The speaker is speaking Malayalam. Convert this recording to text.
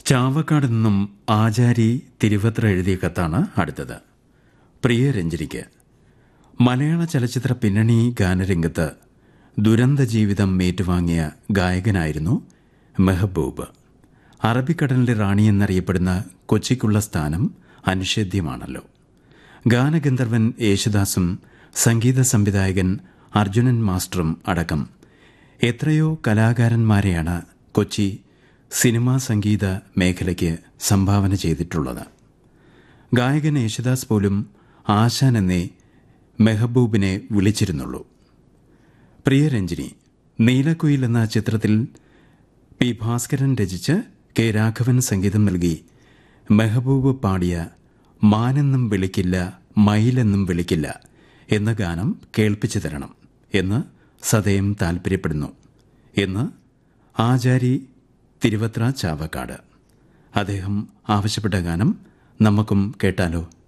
ചാവക്കാട് നിന്നും ആചാരി തിരുവത്ര എഴുതിയ കത്താണ് അടുത്തത് പ്രിയ രഞ്ജനിക്ക് മലയാള ചലച്ചിത്ര പിന്നണി ഗാനരംഗത്ത് ദുരന്ത ജീവിതം ഏറ്റുവാങ്ങിയ ഗായകനായിരുന്നു മെഹബൂബ് അറബിക്കടലിന്റെ റാണി എന്നറിയപ്പെടുന്ന കൊച്ചിക്കുള്ള സ്ഥാനം അനിഷേധ്യമാണല്ലോ ഗാനഗന്ധർവൻ യേശുദാസും സംഗീത സംവിധായകൻ അർജുനൻ മാസ്റ്ററും അടക്കം എത്രയോ കലാകാരന്മാരെയാണ് കൊച്ചി സിനിമാ സംഗീത മേഖലയ്ക്ക് സംഭാവന ചെയ്തിട്ടുള്ളത് ഗായകൻ യേശുദാസ് പോലും ആശാൻ എന്നേ മെഹബൂബിനെ വിളിച്ചിരുന്നുള്ളൂ പ്രിയരഞ്ജിനി നീലക്കുയിൽ എന്ന ചിത്രത്തിൽ പി ഭാസ്കരൻ രചിച്ച് കെ രാഘവൻ സംഗീതം നൽകി മെഹബൂബ് പാടിയ മാനെന്നും വിളിക്കില്ല മയിലെന്നും വിളിക്കില്ല എന്ന ഗാനം കേൾപ്പിച്ചു തരണം എന്ന് സദയം താൽപ്പര്യപ്പെടുന്നു എന്ന് ആചാരി തിരുവത്ര ചാവക്കാട് അദ്ദേഹം ആവശ്യപ്പെട്ട ഗാനം നമുക്കും കേട്ടാലോ